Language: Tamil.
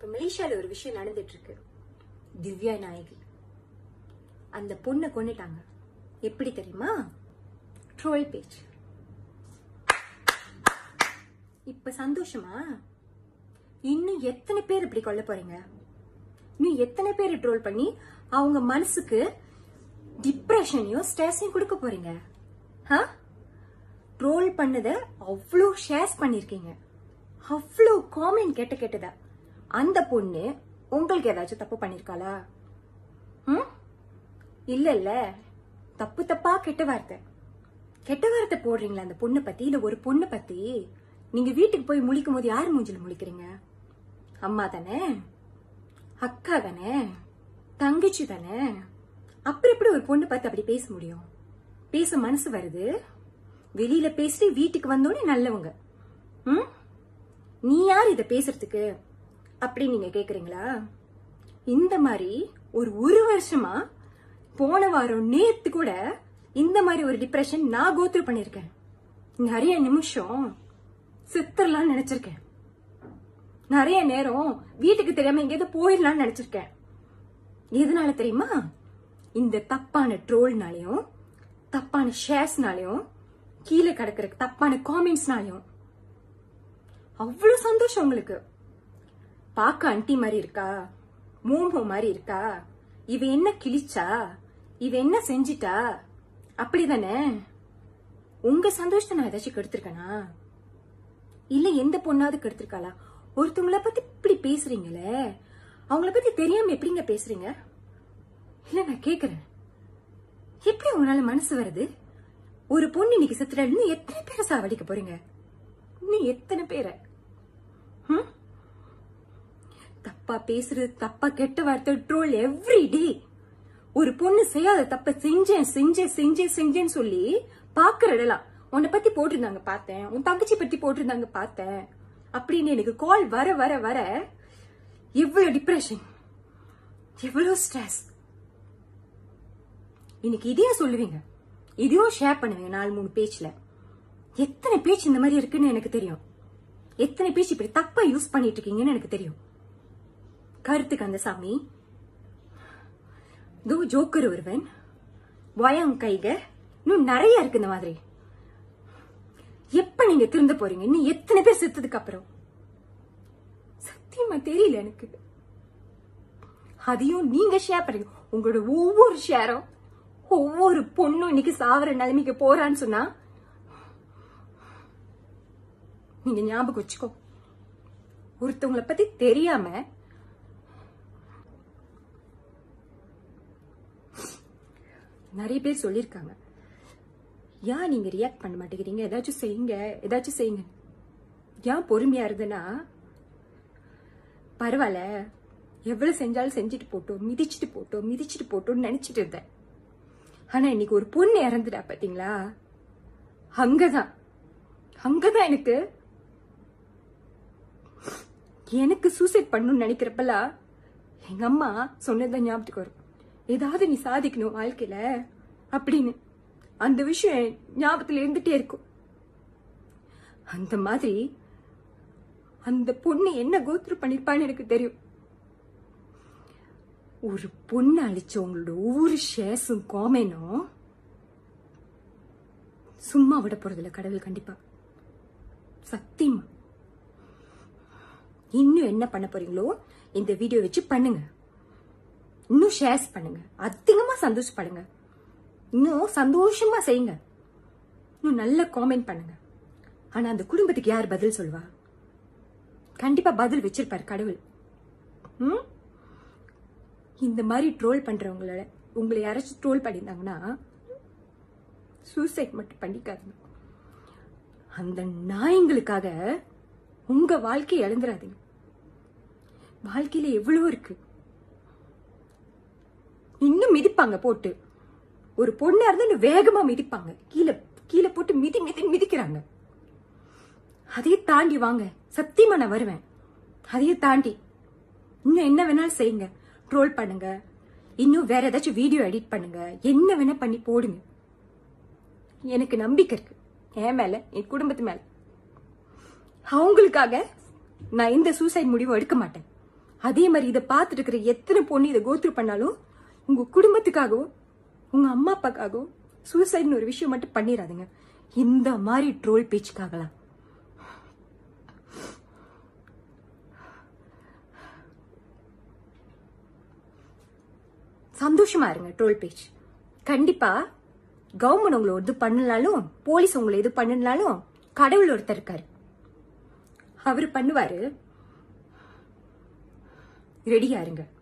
மலேசியால ஒரு விஷயம் நடந்துட்டு இருக்கு திவ்யா நாயகி அந்த பொண்ணை கொன்னுட்டாங்க எப்படி தெரியுமா ட்ரோல் பேஜ் இப்ப சந்தோஷமா இன்னும் எத்தனை பேர் இப்படி கொல்ல போறீங்க இன்னும் எத்தனை பேர் ட்ரோல் பண்ணி அவங்க மனசுக்கு டிப்ரெஷனையும் ஸ்ட்ரெஸ்ஸையும் கொடுக்க போறீங்க ட்ரோல் பண்ணத அவ்வளோ ஷேர்ஸ் பண்ணிருக்கீங்க அவ்வளோ காமெண்ட் கேட்ட கேட்டதா அந்த பொண்ணு உங்களுக்கு ஏதாச்சும் தப்பு பண்ணிருக்காளா ம் இல்ல இல்ல தப்பு தப்பா கெட்ட வார்த்தை கெட்ட வார்த்தை போடுறீங்களா அந்த பொண்ணை பத்தி இல்ல ஒரு பொண்ணை பத்தி நீங்க வீட்டுக்கு போய் முழிக்கும் போது யார் மூஞ்சில முழிக்கிறீங்க அம்மா தானே அக்கா தானே தங்கச்சி தானே அப்புறம் எப்படி ஒரு பொண்ணு பார்த்து அப்படி பேச முடியும் பேச மனசு வருது வெளியில பேசிட்டு வீட்டுக்கு வந்தோடனே நல்லவங்க ம் நீ யார் இத பேசுறதுக்கு அப்படி நீங்க கேக்குறீங்களா இந்த மாதிரி ஒரு ஒரு வருஷமா போன வாரம் நேத்து கூட இந்த மாதிரி ஒரு டிப்ரெஷன் நான் கோத்ரூ பண்ணிருக்கேன் நிறைய நிமிஷம் சித்தரலாம்னு நினைச்சிருக்கேன் நிறைய நேரம் வீட்டுக்கு தெரியாம எங்கேயாவது போயிடலாம்னு நினைச்சிருக்கேன் எதனால தெரியுமா இந்த தப்பான ட்ரோல்னாலையும் தப்பான ஷேர்ஸ்னாலையும் கீழே கிடக்கிற தப்பான காமெண்ட்ஸ்னாலையும் அவ்வளவு சந்தோஷம் உங்களுக்கு பார்க்க அண்டி மாதிரி இருக்கா மோமோ மாதிரி இருக்கா இவ என்ன கிழிச்சா இவ என்ன செஞ்சிட்டா அப்படிதானே உங்க சந்தோஷத்தை நான் ஏதாச்சும் கெடுத்திருக்கேனா இல்ல எந்த பொண்ணாவது கெடுத்திருக்காளா ஒருத்தவங்கள பத்தி இப்படி பேசுறீங்களே அவங்கள பத்தி தெரியாம எப்படிங்க பேசுறீங்க இல்ல நான் கேக்குறேன் எப்படி உங்களால மனசு வருது ஒரு பொண்ணு இன்னைக்கு செத்துட்டா இன்னும் எத்தனை பேரை சாவடிக்க போறீங்க இன்னும் எத்தனை பேரை ஹம்? தப்பா பேசுறது தப்பா கெட்ட வார்த்தை ட்ரோல் எவ்ரி டே ஒரு பொண்ணு செய்யாத தப்ப செஞ்சேன் செஞ்சேன் செஞ்சேன் செஞ்சேன்னு சொல்லி பாக்குற இடலாம் உன்னை பத்தி போட்டிருந்தாங்க பார்த்தேன் உன் தங்கச்சி பத்தி போட்டிருந்தாங்க பார்த்தேன் அப்படின்னு எனக்கு கால் வர வர வர எவ்வளவு டிப்ரெஷன் எவ்வளவு ஸ்ட்ரெஸ் இன்னைக்கு இதையும் சொல்லுவீங்க இதையும் ஷேர் பண்ணுவீங்க நாலு மூணு பேஜ்ல எத்தனை பேஜ் இந்த மாதிரி இருக்குன்னு எனக்கு தெரியும் எத்தனை பேஜ் இப்படி தப்பா யூஸ் பண்ணிட்டு இருக்கீங்கன்னு எனக்கு தெரியும் கருத்து கந்தசாமி தோ ஜோக்கர் ஒருவன் வயம் கைக இன்னும் நிறைய இருக்கு இந்த மாதிரி எப்ப நீங்க திருந்த போறீங்க இன்னும் எத்தனை பேர் செத்ததுக்கு அப்புறம் சத்தியமா தெரியல எனக்கு அதையும் நீங்க ஷேர் பண்ணுங்க உங்களோட ஒவ்வொரு ஷேரும் ஒவ்வொரு பொண்ணும் இன்னைக்கு சாவர நிலைமைக்கு போறான்னு சொன்னா நீங்க ஞாபகம் வச்சுக்கோ ஒருத்தவங்கள பத்தி தெரியாம நிறைய பேர் சொல்லிருக்காங்க ஏன் நீங்க ரியாக்ட் பண்ண மாட்டேங்கிறீங்க ஏதாச்சும் செய்யுங்க ஏதாச்சும் செய்யுங்க ஏன் பொறுமையா இருந்ததுன்னா பரவாயில்ல எவ்வளவு செஞ்சாலும் செஞ்சுட்டு போட்டோம் மிதிச்சிட்டு போட்டோம் மிதிச்சிட்டு போட்டோம்னு நினைச்சிட்டு இருந்தேன் ஆனா இன்னைக்கு ஒரு பொண்ணு இறந்துடா பாத்தீங்களா அங்கதான் அங்கதான் எனக்கு எனக்கு சூசைட் பண்ணணும்னு நினைக்கிறப்பெல்லாம் எங்க அம்மா சொன்னதுதான் ஞாபகத்துக்கு வரும் ஏதாவது நீ சாதிக்கணும் வாழ்க்கையில அப்படின்னு அந்த விஷயம் என் ஞாபகத்துல இருந்துட்டே இருக்கும் அந்த மாதிரி அந்த பொண்ணு என்ன கோத்ரு பண்ணிருப்பான்னு எனக்கு தெரியும் ஒரு பொண்ணு அழிச்சவங்களோட ஒவ்வொரு ஷேர்ஸும் காமெனும் சும்மா விட போறதில்ல கடவுள் கண்டிப்பா சத்தியமா இன்னும் என்ன பண்ண போறீங்களோ இந்த வீடியோ வச்சு பண்ணுங்க இன்னும் ஷேர்ஸ் பண்ணுங்க அதிகமா சந்தோஷப்படுங்க இன்னும் சந்தோஷமா செய்யுங்க இன்னும் நல்ல காமெண்ட் பண்ணுங்க ஆனா அந்த குடும்பத்துக்கு யார் பதில் சொல்வா கண்டிப்பா பதில் வச்சிருப்பாரு கடவுள் ம்? இந்த மாதிரி ட்ரோல் பண்றவங்கள உங்களை யாராச்சும் ட்ரோல் பண்ணியிருந்தாங்கன்னா சூசைட் மட்டும் பண்ணிக்காதீங்க அந்த நாயங்களுக்காக உங்க வாழ்க்கையை இழந்துடாதீங்க வாழ்க்கையில எவ்வளவோ இருக்கு இன்னும் மிதிப்பாங்க போட்டு ஒரு பொண்ணா இருந்தா இன்னும் வேகமா மிதிப்பாங்க கீழே கீழே போட்டு மிதி மிதி மிதிக்கிறாங்க அதையே தாண்டி வாங்க சத்தியமா நான் வருவேன் அதையே தாண்டி இன்னும் என்ன வேணாலும் செய்யுங்க ட்ரோல் பண்ணுங்க இன்னும் வேற ஏதாச்சும் வீடியோ எடிட் பண்ணுங்க என்ன வேணா பண்ணி போடுங்க எனக்கு நம்பிக்கை இருக்கு என் மேல என் குடும்பத்து மேல அவங்களுக்காக நான் இந்த சூசைட் முடிவும் எடுக்க மாட்டேன் அதே மாதிரி இதை பார்த்துட்டு இருக்கிற எத்தனை பொண்ணு இதை கோத்ரூ பண்ணாலும் உங்க குடும்பத்துக்காகவும் உங்க அம்மா அப்பாக்காகவும் சூசைட்னு ஒரு விஷயம் மட்டும் பண்ணிடாதுங்க இந்த மாதிரி ட்ரோல் பேச்சுக்காகலாம் சந்தோஷமா இருங்க ட்ரோல் பேஜ் கண்டிப்பா கவர்மெண்ட் உங்களை இது பண்ணலாலும் போலீஸ் உங்களை இது பண்ணலாலும் கடவுள் ஒருத்தர் இருக்காரு அவர் பண்ணுவாரு ரெடியா இருங்க